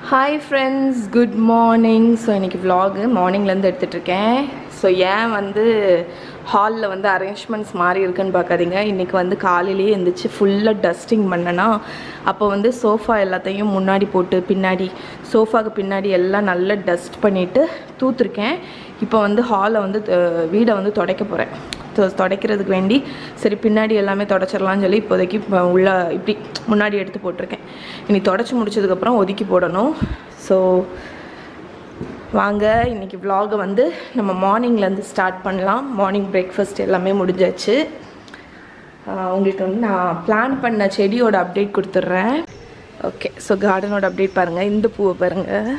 Hi friends good morning so இன்றைக்கி vlog மார்னிங்லேருந்து எடுத்துகிட்ருக்கேன் ஸோ ஏன் வந்து ஹாலில் வந்து அரேஞ்ச்மெண்ட்ஸ் மாறி இருக்குன்னு பார்க்காதீங்க இன்றைக்கி வந்து காலையிலேயே எழுந்திரிச்சு ஃபுல்லாக டஸ்டிங் பண்ணனா அப்போ வந்து சோஃபா எல்லாத்தையும் முன்னாடி போட்டு பின்னாடி சோஃபாக்கு பின்னாடி எல்லாம் நல்லா டஸ்ட் பண்ணிவிட்டு தூத்துருக்கேன் இப்போ வந்து ஹாலை வந்து அஹ், வீடை வந்து துடைக்க போகிறேன் துடைக்கிறதுக்கு வேண்டி சரி பின்னாடி எல்லாமே தொடச்சிடலாம்னு சொல்லி இப்போதைக்கு இப்போ உள்ள இப்படி முன்னாடி எடுத்து போட்டிருக்கேன் இனி தொடச்சி முடிச்சதுக்கப்புறம் ஒதுக்கி போடணும் ஸோ வாங்க இன்றைக்கி vlog வந்து நம்ம மார்னிங்லேருந்து ஸ்டார்ட் பண்ணலாம் மார்னிங் பிரேக்ஃபாஸ்ட் எல்லாமே முடிஞ்சாச்சு ஆஹ் உங்களுக்கு வந்து நான் பிளான் பண்ண செடியோட அப்டேட் கொடுத்துட்றேன் ஓகே ஸோ கார்டனோட அப்டேட் பாருங்கள் இந்த பூவை பாருங்கள்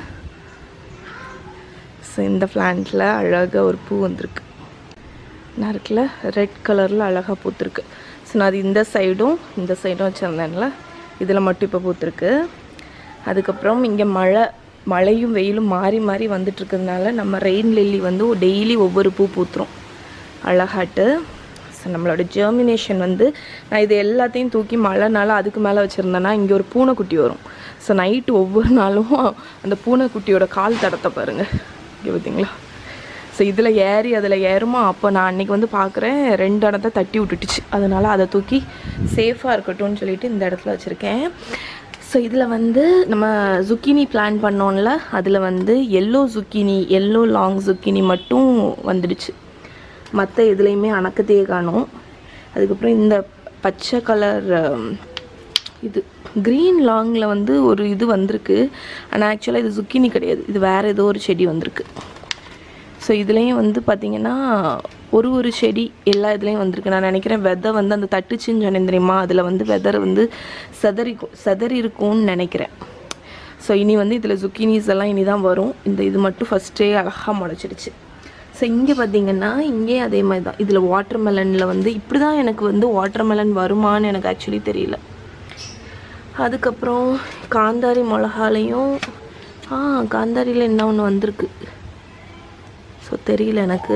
ஸோ இந்த பிளான்ட்டில் அழகாக ஒரு பூ வந்திருக்கு என்ன இருக்குல்ல ரெட் கலரில் அழகாக பூத்துருக்கு ஸோ நான் அது இந்த சைடும் இந்த சைடும் வச்சுருந்தேன்ல இதில் மட்டும் இப்போ பூத்துருக்கு அதுக்கப்புறம் இங்கே மழை மழையும் வெயிலும் மாறி மாறி வந்துட்டு இருக்கிறதுனால நம்ம ரெயின் லில்லி வந்து டெய்லி ஒவ்வொரு பூ பூத்துரும் அழகாட்டு ஸோ நம்மளோட ஜெர்மினேஷன் வந்து நான் இது எல்லாத்தையும் தூக்கி மழைனால அதுக்கு மேலே வச்சுருந்தேன்னா இங்கே ஒரு பூனைக்குட்டி வரும் ஸோ நைட்டு ஒவ்வொரு நாளும் அந்த பூனைக்குட்டியோட கால் தடத்தை பாருங்கள் இங்கே பார்த்தீங்களா ஸோ இதில் ஏறி அதில் ஏறுமா அப்போ நான் அன்றைக்கி வந்து பார்க்குறேன் ரெண்டு இடத்த தட்டி விட்டுட்டுச்சு அதனால் அதை தூக்கி சேஃபாக இருக்கட்டும்னு சொல்லிட்டு இந்த இடத்துல வச்சுருக்கேன் ஸோ இதில் வந்து நம்ம zucchini பிளான் பண்ணோம்ல அதில் வந்து yellow zucchini yellow long zucchini மட்டும் வந்துடுச்சு மற்ற இதுலேயுமே அணக்கத்தையே காணும் அதுக்கப்புறம் இந்த பச்சை கலர் இது க்ரீன் லாங்கில் வந்து ஒரு இது வந்திருக்கு ஆனால் ஆக்சுவலாக இது zucchini கிடையாது இது வேறு ஏதோ ஒரு செடி வந்திருக்கு ஸோ இதுலேயும் வந்து பார்த்திங்கன்னா ஒரு ஒரு செடி எல்லா இதுலேயும் வந்திருக்கு நான் நினைக்கிறேன் விதை வந்து அந்த தட்டுச்சுன்னு சொன்னேன் தெரியுமா அதில் வந்து வெதர் வந்து செதறி செதறி இருக்கும்னு நினைக்கிறேன் ஸோ இனி வந்து இதில் zucchinis எல்லாம் இனி தான் வரும் இந்த இது மட்டும் ஃபஸ்ட்டே அழகாக முளைச்சிடுச்சு ஸோ இங்கே பார்த்தீங்கன்னா இங்கேயும் அதே மாதிரி தான் இதில் வாட்டர் மெலனில் வந்து இப்படி தான் எனக்கு வந்து வாட்டர் மெலன் வருமான்னு எனக்கு ஆக்சுவலி தெரியல அதுக்கப்புறம் காந்தாரி மிளகாலையும் ஆ காந்தாரியில் என்ன ஒன்று வந்திருக்கு ஸோ தெரியல எனக்கு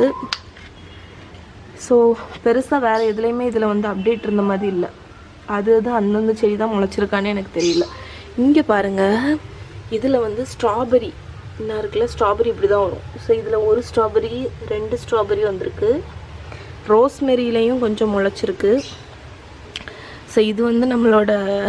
ஸோ பெருசாக வேறு எதுலேயுமே இதில் வந்து அப்டேட் இருந்த மாதிரி இல்லை அது அது அந்தந்த செடி தான் முளைச்சிருக்கான்னு எனக்கு தெரியல இங்கே பாருங்கள் இதில் வந்து ஸ்ட்ராபெரி என்ன இருக்குல்ல ஸ்ட்ராபெரி இப்படி தான் வரும் ஸோ இதில் ஒரு ஸ்ட்ராபெரி ரெண்டு ஸ்ட்ராபெரி வந்திருக்கு ரோஸ்மெரியிலையும் கொஞ்சம் முளைச்சிருக்கு ஸோ இது வந்து நம்மளோட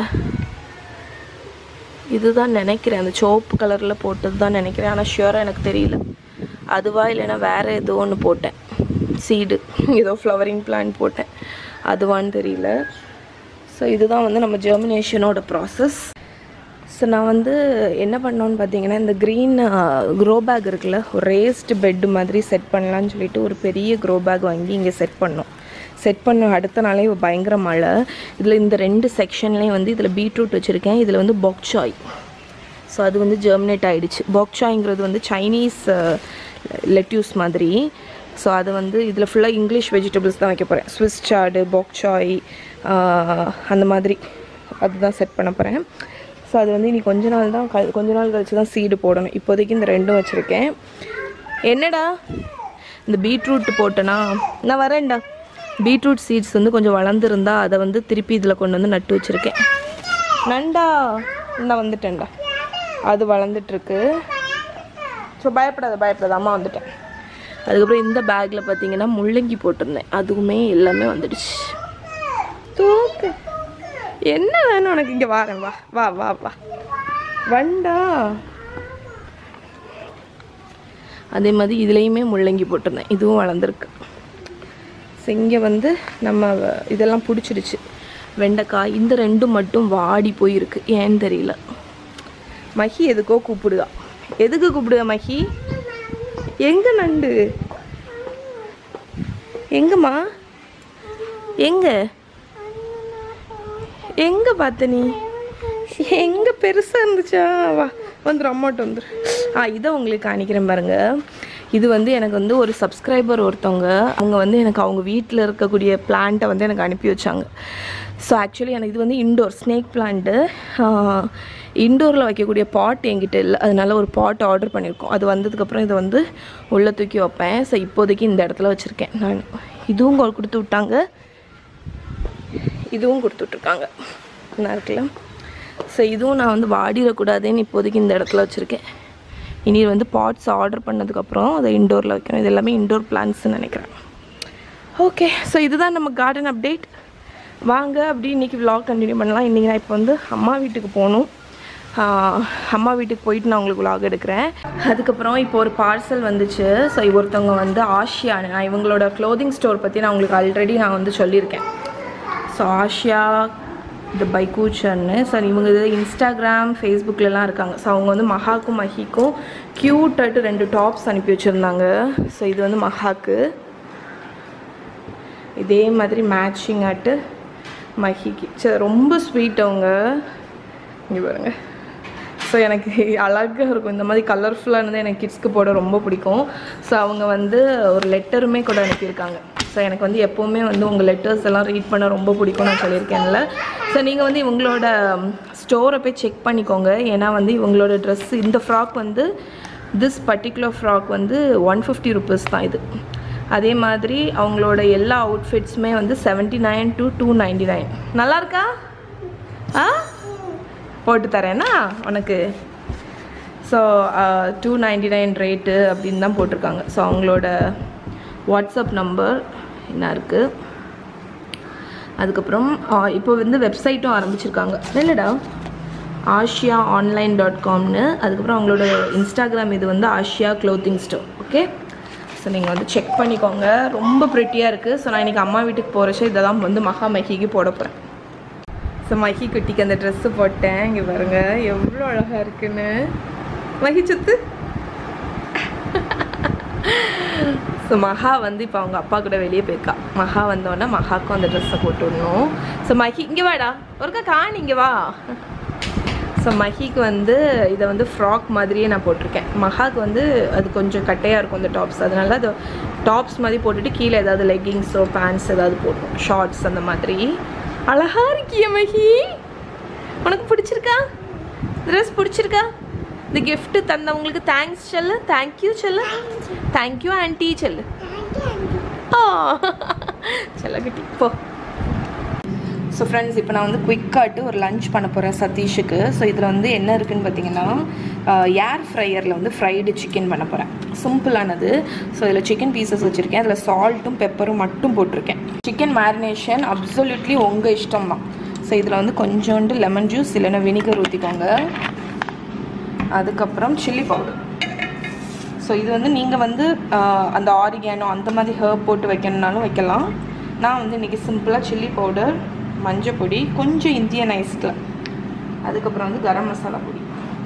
இதுதான் நினைக்கிறேன் அந்த சிவப்பு கலரில் போட்டது தான் நினைக்கிறேன் ஆனால் ஷியோராக எனக்கு தெரியல அதுவா இல்லைன்னா வேறு ஏதோ ஒன்று போட்டேன் சீடு ஏதோ ஃப்ளவரிங் பிளான்ட் போட்டேன் அதுவான்னு தெரியல ஸோ இதுதான் வந்து நம்ம ஜெர்மினேஷனோட ப்ராசஸ் ஸோ நான் வந்து என்ன பண்ணோன்னு பார்த்தீங்கன்னா இந்த க்ரீன் க்ரோ பேக் இருக்குல்ல ஒரு ரேஸ்டு பெட்டு மாதிரி செட் பண்ணலான்னு சொல்லிட்டு ஒரு பெரிய க்ரோ பேக் வாங்கி இங்கே செட் பண்ணோம் செட் பண்ண அடுத்த நாளே பயங்கர மழை இதில் இந்த ரெண்டு செக்ஷன்லேயும் வந்து இதில் பீட்ரூட் வச்சுருக்கேன் இதில் வந்து பொக்சாய் ஸோ அது வந்து ஜெர்மினேட் ஆகிடுச்சு பாக்சாய்ங்கிறது வந்து சைனீஸ் லெட்யூஸ் மாதிரி ஸோ அது வந்து இதில் ஃபுல்லாக இங்கிலீஷ் வெஜிடபிள்ஸ் தான் வைக்க போகிறேன் ஸ்விஸ் சாடு பாக்சாய் அந்த மாதிரி அதுதான் செட் பண்ண போகிறேன் ஸோ அது வந்து இனி கொஞ்ச நாள் தான் கழி கொஞ்ச நாள் கழிச்சு தான் சீடு போடணும் இப்போதைக்கு இந்த ரெண்டும் வச்சுருக்கேன் என்னடா இந்த பீட்ரூட் போட்டேனா நான் வரேன்டா பீட்ரூட் சீட்ஸ் வந்து கொஞ்சம் வளர்ந்துருந்தா அதை வந்து திருப்பி இதில் கொண்டு வந்து நட்டு வச்சுருக்கேன் நண்டா நான் வந்துட்டேன்டா அது வளர்ந்துட்டுருக்கு ஸோ பயப்படாத பயப்படாத அம்மா வந்துட்டேன் அதுக்கப்புறம் இந்த பேக்கில் பார்த்தீங்கன்னா முள்ளங்கி போட்டிருந்தேன் அதுவுமே எல்லாமே வந்துடுச்சு தூக்கு என்ன வேணும் உனக்கு இங்கே வாரேன் வா வா வா வா வண்டா அதே மாதிரி இதுலேயுமே முள்ளங்கி போட்டிருந்தேன் இதுவும் வளர்ந்துருக்கு ஸோ இங்கே வந்து நம்ம இதெல்லாம் பிடிச்சிடுச்சு வெண்டைக்காய் இந்த ரெண்டும் மட்டும் வாடி போயிருக்கு ஏன்னு தெரியல மஹி எதுக்கோ கூப்பிடுதா எதுக்கு கூப்பிடுதா மஹி எங்க நண்டு எங்கம்மா எங்க எங்க பார்த்த நீ எங்க பெருசா இருந்துச்சா வா வந்துடும் அம்மாட்ட வந்துரு ஆ இதை உங்களுக்கு காணிக்கிறேன் பாருங்க இது வந்து எனக்கு வந்து ஒரு சப்ஸ்கிரைபர் ஒருத்தவங்க அவங்க வந்து எனக்கு அவங்க வீட்டில் இருக்கக்கூடிய பிளான்ட்டை வந்து எனக்கு அனுப்பி வச்சாங்க ஸோ ஆக்சுவலி எனக்கு இது வந்து இண்டோர் ஸ்னேக் பிளான்ட்டு இண்டோரில் வைக்கக்கூடிய பாட் என்கிட்ட இல்லை அதனால ஒரு பாட் ஆர்டர் பண்ணியிருக்கோம் அது வந்ததுக்கப்புறம் இதை வந்து உள்ளே தூக்கி வைப்பேன் ஸோ இப்போதைக்கு இந்த இடத்துல வச்சுருக்கேன் நான் இதுவும் கொ- கொடுத்து விட்டாங்க இதுவும் கொடுத்துட்ருக்காங்க நல்லா இருக்குல்ல ஸோ இதுவும் நான் வந்து வாடிடக்கூடாதுன்னு இப்போதைக்கு இந்த இடத்துல வச்சுருக்கேன் இனி வந்து பாட்ஸ் ஆர்டர் பண்ணதுக்கப்புறம் அதை இண்டோரில் வைக்கணும் இது எல்லாமே இண்டோர் பிளான்ஸ்னு நினைக்கிறேன் ஓகே ஸோ இதுதான் நம்ம கார்டன் அப்டேட் வாங்க அப்படி இன்றைக்கி vlog கண்டினியூ பண்ணலாம் இன்றைக்கி நான் இப்போ வந்து அம்மா வீட்டுக்கு போகணும் ஆஹ் அம்மா வீட்டுக்கு போயிட்டு நான் உங்களுக்கு vlog எடுக்கிறேன் அதுக்கப்புறம் இப்போ ஒரு பார்சல் வந்துச்சு ஸோ ஒருத்தவங்க வந்து ஆஷியா நான் இவங்களோட க்ளோதிங் ஸ்டோர் பற்றி நான் உங்களுக்கு ஆல்ரெடி நான் வந்து சொல்லியிருக்கேன் ஸோ ஆஷியா த பைக்கூச்சர்னு ஸோ இவங்க இது இன்ஸ்டாகிராம் ஃபேஸ்புக்லலாம் இருக்காங்க ஸோ அவங்க வந்து மஹாக்கும் மஹிக்கும் க்யூட்டாட்டு ரெண்டு டாப்ஸ் அனுப்பி வச்சுருந்தாங்க ஸோ இது வந்து மஹாக்கு இதே மாதிரி மேட்சிங் ஆட்டு மஹிக்கு சரி ரொம்ப ஸ்வீட் அவங்க இங்கே பாருங்க ஸோ எனக்கு அழகாக இருக்கும் இந்த மாதிரி கலர்ஃபுல்லானது எனக்கு கிட்ஸ்க்கு போட ரொம்ப பிடிக்கும் ஸோ அவங்க வந்து ஒரு லெட்டருமே கூட அனுப்பியிருக்காங்க ஸோ எனக்கு வந்து எப்போவுமே வந்து உங்கள் லெட்டர்ஸ் எல்லாம் ரீட் பண்ண ரொம்ப பிடிக்கும் நான் சொல்லியிருக்கேன்ல ஸோ நீங்கள் வந்து இவங்களோட ஸ்டோரை போய் செக் பண்ணிக்கோங்க ஏன்னா வந்து இவங்களோட ட்ரெஸ் இந்த ஃப்ராக் வந்து திஸ் பர்டிகுலர் ஃப்ராக் வந்து ஒன் ஃபிஃப்டி ருபீஸ் தான் இது அதே மாதிரி அவங்களோட எல்லா அவுட்ஃபிட்ஸுமே வந்து seventy nine to two ninety nine நல்லா இருக்கா ஆ போட்டு தரேன்னா உனக்கு so two ninety nine rate அப்படின்னு தான் போட்டிருக்காங்க ஸோ அவங்களோட வாட்ஸ்அப் நம்பர் என்ன இருக்குது அதுக்கப்புறம் ஆ, இப்போ வந்து வெப்சைட்டும் ஆரம்பிச்சிருக்காங்க இல்லைடா ஆஷியா ஆன்லைன் டாட் காம்னு அதுக்கப்புறம் அவங்களோட இன்ஸ்டாகிராம் இது வந்து Ashiya clothing store okay so நீங்கள் வந்து செக் பண்ணிக்கோங்க ரொம்ப ப்ரிட்டியாக இருக்குது ஸோ நான் இன்றைக்கி அம்மா வீட்டுக்கு போகிறச்ச இதை தான் வந்து மகா மகிக்கு போட போகிறேன் ஸோ மஹி குட்டிக்கு அந்த ட்ரெஸ்ஸு போட்டேன் இங்கே பாருங்க எவ்வளோ அழகாக இருக்குன்னு மஹி சுத்து ஸோ மகா வந்து இப்போ அவங்க அப்பா கூட வெளியே போயிருக்கா மகா வந்தோடனே மகாக்கும் அந்த ட்ரெஸ்ஸை போட்டு விடணும் ஸோ மஹி இங்கே வாடா ஒருக்கா காணி இங்கே வா ஸோ மஹிக்கு வந்து இதை வந்து ஃப்ராக் மாதிரியே நான் போட்டிருக்கேன் மகாக்கு வந்து அது கொஞ்சம் கட்டையாக இருக்கும் இந்த டாப்ஸ் அதனால அது டாப்ஸ் மாதிரி போட்டுட்டு கீழே ஏதாவது லெக்கிங்ஸோ பேண்ட்ஸ் ஏதாவது போட்டோம் ஷார்ட்ஸ் அந்த மாதிரி அழகா இருக்கிய மஹி உனக்கு பிடிச்சிருக்கா ட்ரெஸ் பிடிச்சிருக்கா இந்த gift தந்தவங்களுக்கு தேங்க்ஸ் சொல்லு தேங்க்யூ சொல்லு தேங்க்யூ ஆன்ட்டி சொல்லு ஓ செல்லகுட்டி போ ஸோ ஃப்ரெண்ட்ஸ் இப்போ நான் வந்து குயிக்காட்டு ஒரு லஞ்ச் பண்ண போகிறேன் சதீஷுக்கு ஸோ இதில் வந்து என்ன இருக்குன்னு பார்த்தீங்கன்னா ஏர் ஃப்ரையரில் வந்து ஃப்ரைடு சிக்கன் பண்ண போகிறேன் சிம்பிளானது ஸோ இதில் சிக்கன் பீசஸ் வச்சுருக்கேன் அதில் சால்ட்டும் பெப்பரும் மட்டும் போட்டிருக்கேன் சிக்கன் மேரினேஷன் அப்சல்யூட்லி உங்கள் இஷ்டம் தான் ஸோ இதில் வந்து கொஞ்சோண்டு லெமன் ஜூஸ் இல்லைன்னா வினிகர் ஊற்றிக்கோங்க அதுக்கப்புறம் சில்லி பவுடர் ஸோ இது வந்து நீங்கள் வந்து ஆஹ், அந்த ஆரிகானோ அந்த மாதிரி ஹர்ப் போட்டு வைக்கணுன்னாலும் வைக்கலாம் நான் வந்து இன்றைக்கி சிம்பிளாக சில்லி பவுடர் மஞ்சள் பொடி கொஞ்சம் இந்தியன் ஐஸ்டில் அதுக்கப்புறம் வந்து கரம் மசாலா பொடி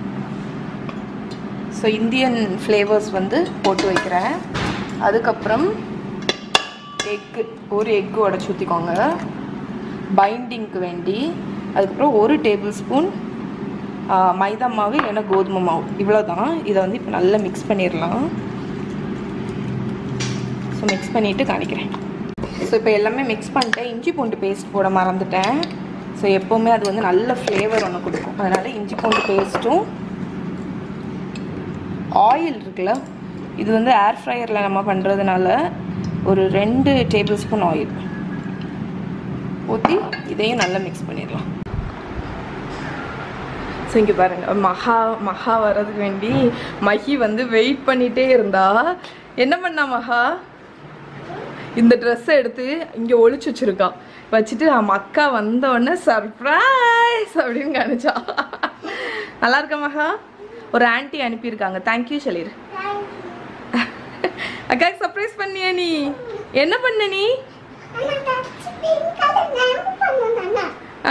ஸோ இந்தியன் ஃப்ளேவர்ஸ் வந்து போட்டு வைக்கிறேன் அதுக்கப்புறம் எக்கு ஒரு எக்கு உடச்சி ஊற்றிக்கோங்க பைண்டிங்க்கு வேண்டி அதுக்கப்புறம் ஒரு டேபிள் ஸ்பூன் மைதா மாவு இல்லைன்னா கோதுமை மாவு இவ்வளோ தான் இதை வந்து இப்போ நல்லா மிக்ஸ் பண்ணிடலாம் ஸோ மிக்ஸ் பண்ணிவிட்டு காணிக்கிறேன் ஸோ இப்போ எல்லாமே மிக்ஸ் பண்ணிட்டேன் இஞ்சி பூண்டு பேஸ்ட் போட மறந்துட்டேன் ஸோ எப்போவுமே அது வந்து நல்ல ஃப்ளேவர் ஒன்று கொடுக்கும் அதனால் இஞ்சி பூண்டு பேஸ்ட்டும் ஆயில் இருக்குல்ல இது வந்து ஏர் ஃப்ரையரில் நம்ம பண்ணுறதுனால ஒரு ரெண்டு டேபிள் ஸ்பூன் ஆயில் ஊற்றி இதையும் நல்லா மிக்ஸ் பண்ணிடலாம் ஸோ இங்கே பாருங்க மகா மகா வர்றதுக்கு வேண்டி மஹி வந்து வெயிட் பண்ணிட்டே இருந்தா என்ன பண்ணா மகா இந்த ட்ரெஸ்ஸை எடுத்து இங்கே ஒளிச்சு வச்சிருக்கா வச்சுட்டு நம்ம அக்கா வந்த உடனே சர்ப்ரைஸ் அப்படின்னு காணிச்சா நல்லா இருக்கா மகா ஒரு ஆன்ட்டி அனுப்பியிருக்காங்க தேங்க்யூ சொல்லிடு அக்காக்கு சர்ப்ரைஸ் பண்ணியா நீ என்ன பண்ண நீ ஆ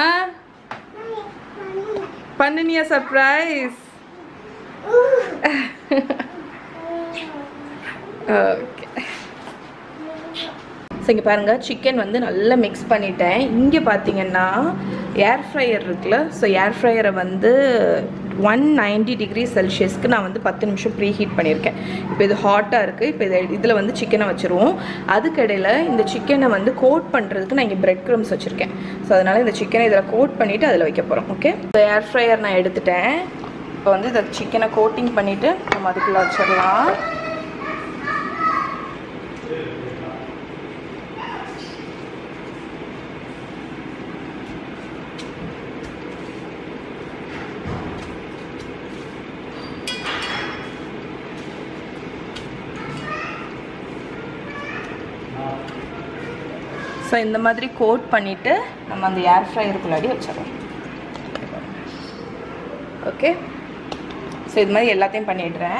பண்ணினியா சர்ப்ரைஸ் ஓகே ஸோ இங்கே பாருங்கள் சிக்கன் வந்து நல்லா மிக்ஸ் பண்ணிட்டேன் இங்கே பார்த்தீங்கன்னா ஏர் ஃப்ரையர் இருக்குல்ல ஸோ ஏர் ஃப்ரையரை வந்து ஒன் நைன்டி டிகிரி செல்சியஸ்க்கு நான் வந்து பத்து நிமிஷம் ப்ரீ ஹீட் பண்ணியிருக்கேன் இப்போ இது ஹாட்டாக இருக்குது இப்போ இதை இதில் வந்து சிக்கனை வச்சுருவோம் அதுக்கிடையில் இந்த சிக்கனை வந்து கோட் பண்ணுறதுக்கு நான் இங்கே பிரெட் க்ரம்ஸ் வச்சுருக்கேன் ஸோ அதனால் இந்த சிக்கனை இதில் கோட் பண்ணிவிட்டு அதில் வைக்க போகிறோம் ஓகே இந்த ஏர் ஃப்ரையர் நான் எடுத்துட்டேன் இப்போ வந்து இதை சிக்கனை கோட்டிங் பண்ணிவிட்டு நம்ம அதுக்குள்ளே வச்சிடலாம் ஸோ இந்த மாதிரி கோட் பண்ணிவிட்டு நம்ம அந்த ஏர் ஃப்ரையருக்குள்ளாடி வச்சிடலாம் ஓகே ஸோ இது மாதிரி எல்லாத்தையும் பண்ணிடுறேன்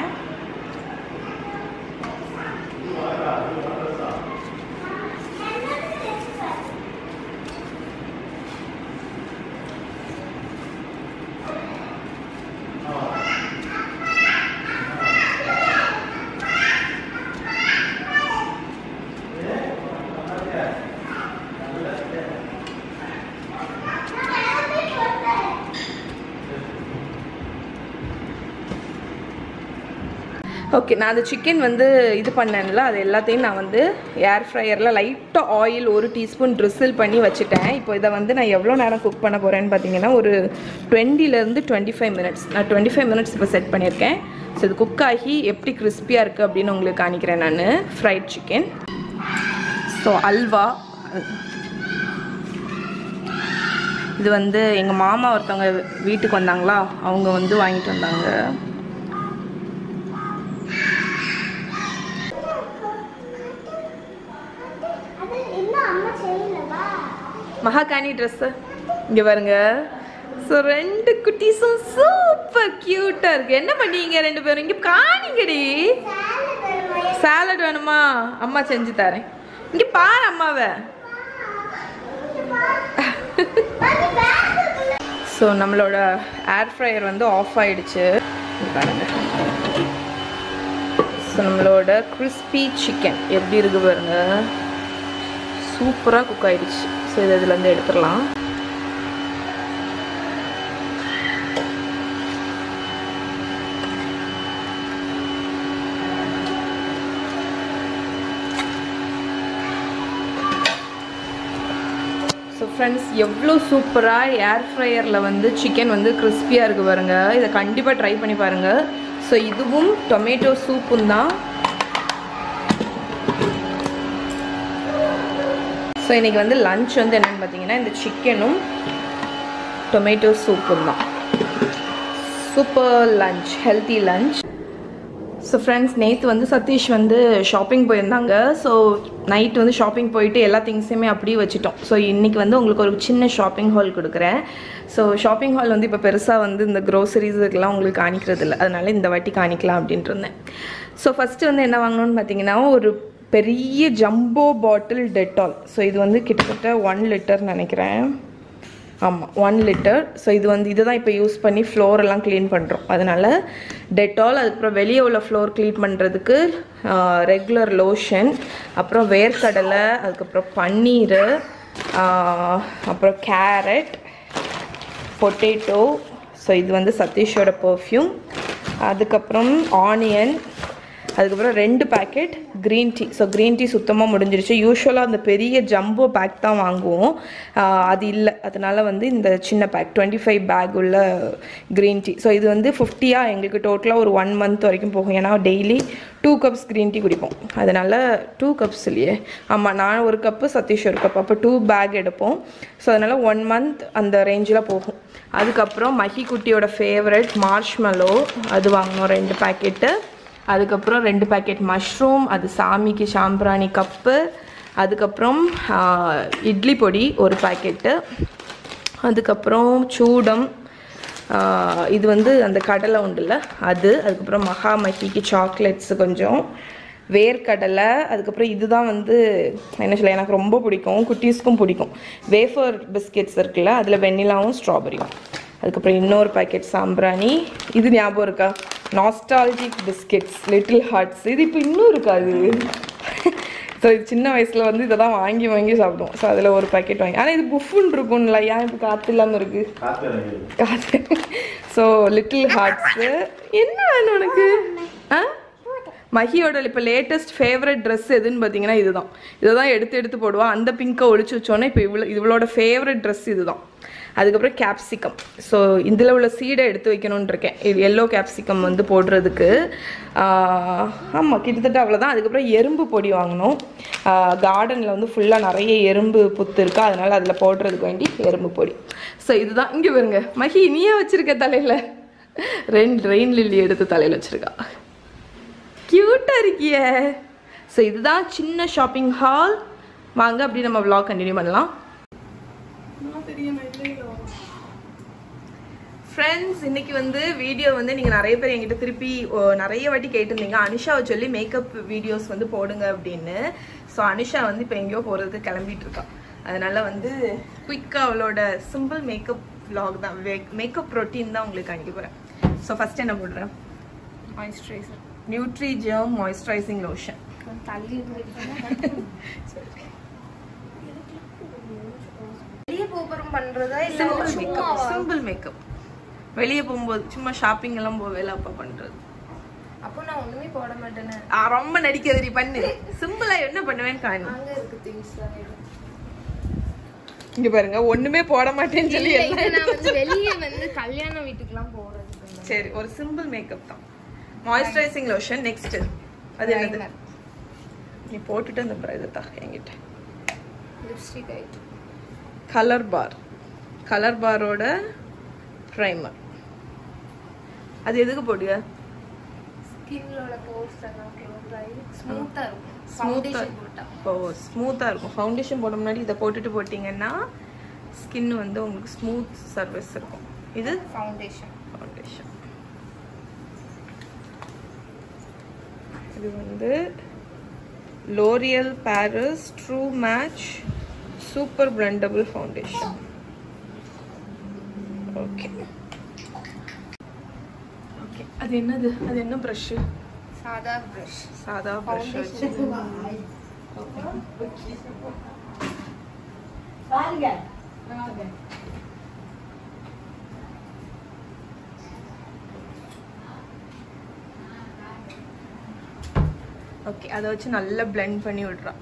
ஓகே நான் அந்த சிக்கன் வந்து இது பண்ணேன்ல அது எல்லாத்தையும் நான் வந்து ஏர் ஃப்ரையரில் லைட்டாக ஆயில் ஒரு டீஸ்பூன் ட்ரிசில் பண்ணி வச்சுட்டேன் இப்போ இதை வந்து நான் எவ்வளோ நேரம் குக் பண்ண போகிறேன்னு பார்த்தீங்கன்னா ஒரு டுவெண்ட்டிலேருந்து டுவெண்ட்டி ஃபைவ் மினிட்ஸ் நான் டுவெண்ட்டி ஃபைவ் மினிட்ஸ் இப்போ செட் பண்ணியிருக்கேன் ஸோ இது குக் ஆகி எப்படி கிறிஸ்பியாக இருக்குது அப்படின்னு உங்களுக்கு காணிக்கிறேன் நான் ஃப்ரைட் சிக்கன் ஸோ அல்வா இது வந்து எங்கள் மாமா ஒருத்தவங்க வீட்டுக்கு வந்தாங்களா அவங்க வந்து வாங்கிட்டு வந்தாங்க அது இன்னும் அம்மா செய்யலவா மகாகாணி ட்ரெஸ்ஸு இங்கே பாருங்க ஸோ ரெண்டு குட்டீஸும் சூப்பர் க்யூட்டாக இருக்கு என்ன பண்ணீங்க ரெண்டு பேரும் இங்கே காணிங்கடி சாலட் வேணுமா அம்மா செஞ்சு தரேன் இங்கே பாரு அம்மாவை ஸோ நம்மளோட ஏர் ஃப்ரையர் வந்து ஆஃப் ஆயிடுச்சு இங்க பாருங்க ஸோ நம்மளோட கிறிஸ்பி சிக்கன் எப்படி இருக்கு பாருங்க சூப்பராக குக் ஆயிடுச்சு ஸோ இது இதுலேருந்து எடுத்துடலாம் ஸோ ஃப்ரெண்ட்ஸ் எவ்வளோ சூப்பராக ஏர் ஃப்ரையரில் வந்து சிக்கன் வந்து கிறிஸ்பியாக இருக்குது பாருங்க இதை கண்டிப்பாக ட்ரை பண்ணி பாருங்கள் ஸோ இதுவும் டொமேட்டோ சூப்பும் தான் ஸோ இன்றைக்கி வந்து லஞ்ச் வந்து என்னென்னு பார்த்தீங்கன்னா இந்த சிக்கனும் டொமேட்டோ சூப்பும் தான் super lunch healthy lunch so friends நேற்று வந்து சதீஷ் வந்து ஷாப்பிங் போயிருந்தாங்க ஸோ நைட் வந்து ஷாப்பிங் போயிட்டு எல்லா திங்ஸையுமே அப்படியே வச்சுட்டோம் ஸோ இன்றைக்கி வந்து உங்களுக்கு ஒரு சின்ன ஷாப்பிங் ஹால் கொடுக்குறேன் ஸோ ஷாப்பிங் ஹால் வந்து இப்போ பெருசாக வந்து இந்த க்ரோசரிஸ் இதுக்கெல்லாம் உங்களுக்கு காணிக்கிறது இல்லை அதனால இந்த வாட்டி காணிக்கலாம் அப்படின்ட்டு இருந்தேன் ஸோ ஃபஸ்ட்டு வந்து என்ன வாங்கணும்னு பார்த்தீங்கன்னா ஒரு பெரிய ஜம்போ பாட்டில் டெட்டால் ஸோ இது வந்து கிட்டத்தட்ட ஒன் லிட்டர் நினைக்கிறேன் ஆமாம் ஒன் லிட்டர் ஸோ இது வந்து இதை தான் இப்போ யூஸ் பண்ணி ஃப்ளோர் எல்லாம் க்ளீன் பண்ணுறோம் அதனால் டெட்டால் அதுக்கப்புறம் வெளியே உள்ள ஃப்ளோர் க்ளீன் பண்ணுறதுக்கு ரெகுலர் லோஷன் அப்புறம் வேர்க்கடலை அதுக்கப்புறம் பன்னீர் ஆஹ், அப்புறம் கேரட் பொட்டேட்டோ ஸோ இது வந்து சதீஷோட பர்ஃப்யூம் அதுக்கப்புறம் ஆனியன் அதுக்கப்புறம் ரெண்டு packet green tea so green tea சுத்தமாக முடிஞ்சிருச்சு யூஸ்வலாக அந்த பெரிய ஜம்போ பேக் தான் வாங்குவோம் ஆஹ் அது இல்லை அதனால வந்து இந்த சின்ன பேக் டுவெண்ட்டி ஃபைவ் பேக் உள்ள க்ரீன் டீ ஸோ இது வந்து ஃபிஃப்டியாக எங்களுக்கு டோட்டலாக ஒரு ஒன் மந்த் வரைக்கும் போகும் ஏன்னா daily two cups green tea குடிப்போம் அதனால டூ கப்ஸ் இல்லையே ஆமாம் நான் ஒரு கப்பு சதீஷ் ஒரு கப் அப்போ டூ பேக் எடுப்போம் ஸோ அதனால் ஒன் மந்த் அந்த ரேஞ்சில் போகும் அதுக்கப்புறம் மஹி குட்டியோட ஃபேவரட் மார்ஷ்மெலோ அது வாங்கினோம் ரெண்டு பேக்கெட்டு அதுக்கப்புறம் ரெண்டு பேக்கெட் மஷ்ரூம் அது சாமிக்கு சாம்பிராணி கப்பு அதுக்கப்புறம் ஆஹ், இட்லி பொடி ஒரு பேக்கெட்டு அதுக்கப்புறம் சூடம் ஆஹ், இது வந்து அந்த கடலை உண்டுல்ல அது அதுக்கப்புறம் மகாமகிக்கு சாக்லேட்ஸ் கொஞ்சம் வேர்க்கடலை அதுக்கப்புறம் இதுதான் வந்து என்ன சொல்ல எனக்கு ரொம்ப பிடிக்கும் குட்டீஸ்க்கும் பிடிக்கும் வேஃபர் பிஸ்கெட்ஸ் இருக்குல்ல அதில் வெண்ணிலாவும் ஸ்ட்ராபெரியும் அதுக்கப்புறம் இன்னொரு பாக்கெட் சாம்பிராணி இது ஞாபகம் இருக்கா நாஸ்டாலஜிக் பிஸ்கெட்ஸ் லிட்டில் ஹார்ட்ஸ் இது இப்போ இன்னும் இருக்காது ஸோ இது சின்ன வயசில் வந்து இதை தான் வாங்கி வாங்கி சாப்பிடுவோம் ஸோ அதில் ஒரு பாக்கெட் வாங்கி ஆனால் இது புஃபுன்னு இருக்கும்ல ஏன் இப்போ காற்று இல்லாமல் இருக்குது காற்று ஸோ லிட்டில் ஹார்ட்ஸு என்ன வேணும் உனக்கு ஆ மஹியோட இப்போ லேட்டஸ்ட் ஃபேவரட் ட்ரெஸ் எதுன்னு பார்த்தீங்கன்னா இதுதான் இதை தான் எடுத்து எடுத்து போடுவா அந்த பிங்கை ஒழிச்சு வச்சோன்னே இப்போ இவ்வளோ இவளோட ஃபேவரட் ட்ரெஸ் இதுதான் அதுக்கப்புறம் கேப்சிகம் ஸோ இதில் உள்ள சீடை எடுத்து வைக்கணும்னு இருக்கேன் இது எல்லோ கேப்சிகம் வந்து போடுறதுக்கு ஆமாம் கிட்டத்தட்ட அவ்வளோதான் அதுக்கப்புறம் எறும்பு பொடி வாங்கினோம் கார்டனில் வந்து ஃபுல்லாக நிறைய எறும்பு புத்து இருக்கா அதனால் அதில் போடுறதுக்கு வேண்டி எறும்பு பொடி ஸோ இதுதான் இங்கே பாருங்க மஹி நீயே வச்சிருக்க தலையில் ரெண்டு ரெயின் லில்லி எடுத்து தலையில் வச்சிருக்கா க்யூட்டாக இருக்கியே ஸோ இதுதான் சின்ன ஷாப்பிங் ஹால் வாங்க அப்படி நம்ம vlog கண்டினியூ பண்ணலாம் ஃப்ரெண்ட்ஸ் இன்னைக்கு வந்து வீடியோ வந்து நீங்கள் நிறைய பேர் என்கிட்ட திருப்பி ஓ, நிறைய வாட்டி கேட்டிருந்தீங்க அனுஷாவை சொல்லி மேக்கப் வீடியோஸ் வந்து போடுங்க அப்படின்னு ஸோ அனுஷா வந்து இப்போ எங்கேயோ போகிறதுக்கு கிளம்பிட்டு இருக்கா அதனால வந்து குயிக்காக அவளோட சிம்பிள் மேக்கப் vlog தான் மேக்கப் ரொட்டீன் தான் உங்களுக்கு காணிக்க போகிறேன் ஸோ ஃபஸ்ட் என்ன போடுறேன் moisturiser nutri germ moisturising lotion தள்ளி வெளியே போகிறோம் பண்றதா இல்ல சிம்பிள் மேக்கப் சும்மாவா? சிம்பிள் மேக்கப் வெளியே போகும்போது சும்மா ஷாப்பிங் எல்லாம் போவேல அப்போ பண்ணுறது அப்போ நான் ஒண்ணுமே போட மாட்டேனே ஆ, ரொம்ப நடிக்கிறதுடி பண்ணு சிம்பிளா என்ன பண்ணுவேன்னு காணி அங்க இருக்கு திங்ஸ் இங்க பாருங்க ஒண்ணுமே போட மாட்டேன்னு சொல்லி எல்லாம் நான் வந்து வெளியே வந்து கல்யாண வீட்டுக்குலாம் போறது சரி ஒரு சிம்பிள் மேக்கப் தான் மாய்ஸ்சரைசிங் லோஷன் நெக்ஸ்ட் அது என்னது Primer. நீ போட்டுட்டு அந்த இதை தான் என்கிட்ட லிப்ஸ்டிக் ஆயிட்டு கலர் பார் கலர் பாரோட ப்ரைமர் அது எதுக்கு போடுங்க ஸ்கின்னோட போர்ஸ் எல்லாம் க்ளோஸ் ஆகி ஸ்மூத்தா இருக்கும் ஸ்மூத்தா ஃபவுண்டேஷன் போட்டா ஓ ஸ்மூத்தாக இருக்கும் ஃபவுண்டேஷன் போட முன்னாடி இதை போட்டுட்டு போட்டிங்கன்னா ஸ்கின் வந்து உங்களுக்கு ஸ்மூத் சர்வீஸ் இருக்கும் இது ஃபவுண்டேஷன் ஃபவுண்டேஷன் இது வந்து L'Oreal Paris true match super blendable foundation okay okay அது என்னது அது என்ன ப்ரஷ்ஷு சாதா ப்ரஷ் சாதா ப்ரஷ் வச்சு ஓகே அதை வச்சு நல்லா blend பண்ணி விடுறான்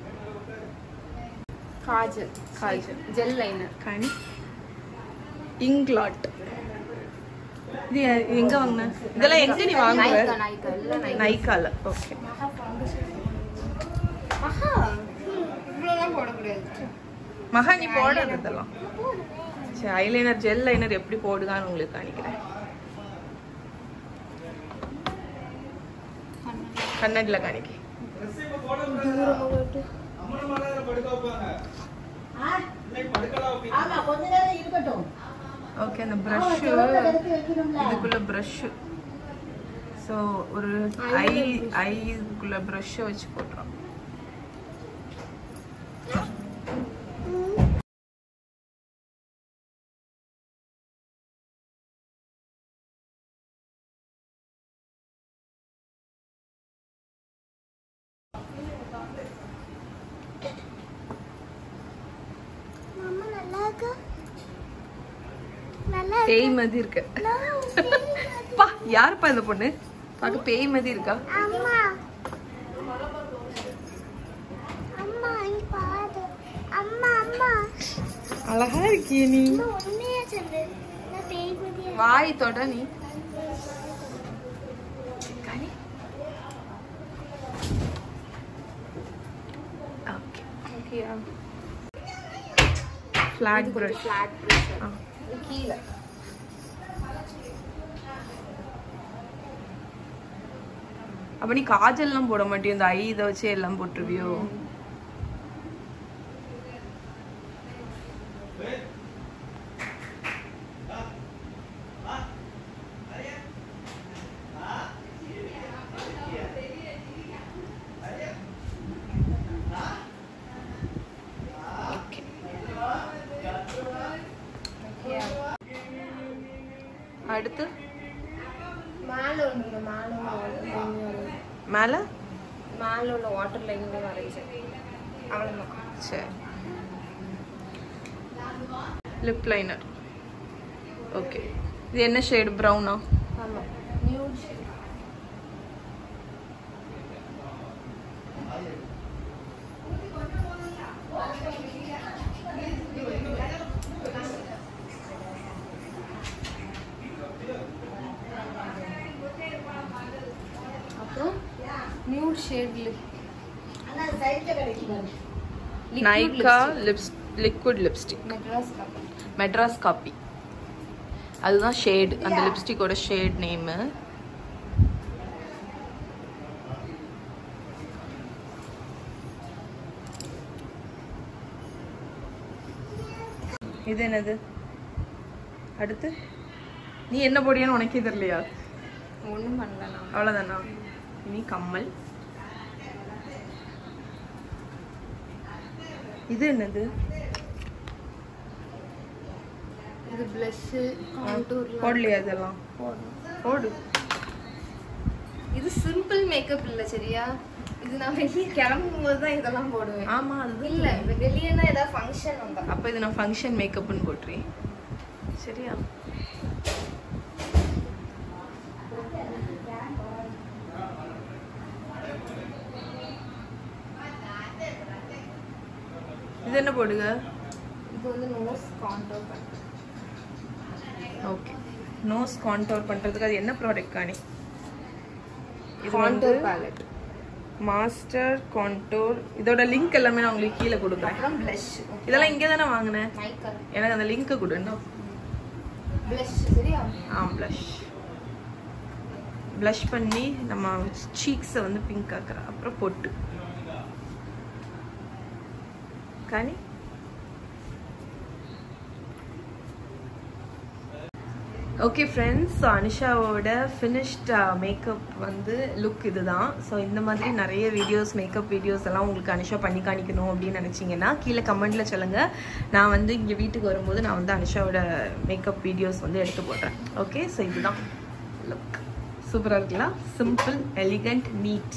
காஜல் காஜல். ஜெல் லைனர் கண் இங்லாட் இது எ- எங்க வாங்கின இதெல்லாம் எங்க நீ வாங்குவ நைக்கா நைக்கா இல்ல நைக்கா நைக்கால ஓகே மகா ஃபவுண்டேஷன் மகா இவ்வளோலாம் போடக்கூடாது மகா நீ போடாத இதெல்லாம் சரி ஐலைனர் ஜெல் லைனர் எப்படி போடுதான்னு உங்களுக்கு காணிக்கிறேன் கண்ணாடில காணிக்க ஓகே அந்த ப்ரஷ் இதுக்குள்ள ப்ரஷ் ஸோ ஒரு ஐ ஐ இதுக்குள்ள ப்ரஷ்ஷை வச்சு போட்டுறோம் மாமா நல்லா இருக்கா நல்லா பேய் மாதிரி இருக்கு பா யாருப்பா இந்த பொண்ணு பார்க்க பேய் மாதிரி இருக்கா அம்மா அம்மா இங்க பாரு அம்மா அம்மா அழகா இருக்கியே நீ அம்மா உண்மையா சொல்லு நான் பேய் மாதிரியா வாய் தொட நீ ஓகே ஓகேயா ஃபிளாட் ப்ரஷ் ஃபிளாட் ப்ரெஷ் ஆ. கீழே அப்ப நீ காஜல்லாம் போட மாட்டியோ இந்த ஐ இதை வச்சு எல்லாம் போட்டுருவியோ ஓகே ஓகேயா அடுத்து மேலே ஒன்று மேலே ஒன்று மேல மேலே உள்ள வாட்டர் லைன்லேயே வரைச்சேன் அவ்வளோதான் சரி லிப் லைனர் ஓகே இது என்ன ஷேடு ப்ரௌனா ஆமாம் நியூட் அப்புறம் nude shade lip Nykaa lips liquid lipstick Madras கப்பல் மெட்ராஸ் காப்பி அதுதான் ஷேட் அந்த லிப்ஸ்டிக்கோட ஷேட் நேமு இது என்னது அடுத்து நீ என்ன போடியான்னு உனக்கே தெரியலையா ஒன்றும் பண்ணல நான் அவ்வளோதானா இனி கம்மல் இது என்னது இது ப்ளஷ்ஷு கான்டூர்லாம் போடலையா இதெல்லாம் போடு இது சிம்பிள் மேக்கப் இல்ல சரியா இது நான் வெளியே கிளம்பும் போது தான் இதெல்லாம் போடுவேன் ஆமா அது இல்ல இப்ப வெளியேனா ஏதாவது ஃபங்க்ஷன் வந்தா அப்ப இது நான் ஃபங்க்ஷன் மேக்கப்னு போட்டுறேன் சரியா இது என்ன போடுங்க இது வந்து நோஸ் கான்டூர் பண்ண ஓகே நோஸ் கான்டோர் பண்றதுக்கு அது என்ன ப்ராடக்ட் காணி இது வந்து கான்டூர் பேலட் மாஸ்டர் கான்டோர் இதோட லிங்க் எல்லாமே நான் உங்களுக்கு கீழே கொடுக்குறேன் அப்புறம் ப்ளஷ் இதெல்லாம் இங்கே தானே வாங்கினேன் மைக்கல் எனக்கு அந்த லிங்க் கொடுங்க ப்ளஷ் சரியா ஆ ப்ளஷ் ப்ளஷ் பண்ணி நம்ம சீக்ஸை வந்து பிங்க் ஆக்குறோம் அப்புறம் பொட்டு காணி ஓகே ஃப்ரெண்ட்ஸ் ஸோ அனிஷாவோட ஃபினிஷ்ட் மேக்கப் வந்து லுக் இதுதான் ஸோ இந்த மாதிரி நிறைய வீடியோஸ் மேக்கப் வீடியோஸ் எல்லாம் உங்களுக்கு அனிஷா பண்ணி காணிக்கணும் அப்படின்னு நினச்சிங்கன்னா கீழே கமெண்ட்டில் சொல்லுங்கள் நான் வந்து இங்கே வீட்டுக்கு வரும்போது நான் வந்து அனிஷாவோட மேக்கப் வீடியோஸ் வந்து எடுத்து போடுறேன் ஓகே ஸோ இதுதான் லுக் சூப்பராக இருக்குல்ல சிம்பிள் எலிகண்ட் நீட்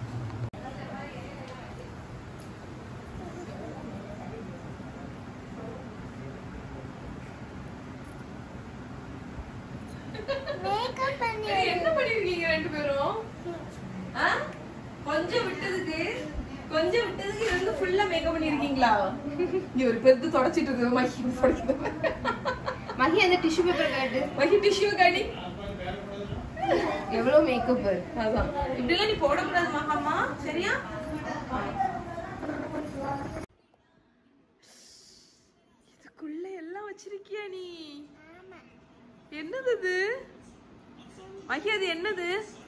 மேக்கப் பண்ணி என்ன பண்ணிருக்கீங்க ரெண்டு பேரும் ஆ? கொஞ்சம் விட்டதுக்கு கொஞ்சம் விட்டதுக்கு இது வந்து ஃபுல்லா மேக்கப் பண்ணிருக்கீங்களா நீ ஒரு பெருத்து தொடச்சிட்டு இருக்கு மஹி தொடச்சிட்டு மகி அந்த டிஷ்யூ பேப்பர் காட்டு மஹி டிஷ்யூ காடி எவ்வளவு மேக்கப் அதான் இப்படிலாம் நீ போடக்கூடாது மகாமா சரியா இதுக்குள்ள எல்லாம் வச்சிருக்கியா நீ என்னது இது மஹி அது என்னது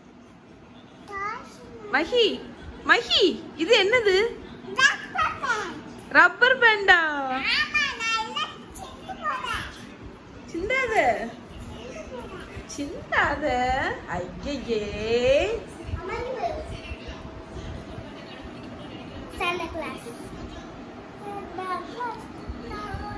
மஹி மஹி இது என்னது ரப்பர் பேண்டா சிந்தாத சிந்தாத ஐயையே Santa Claus.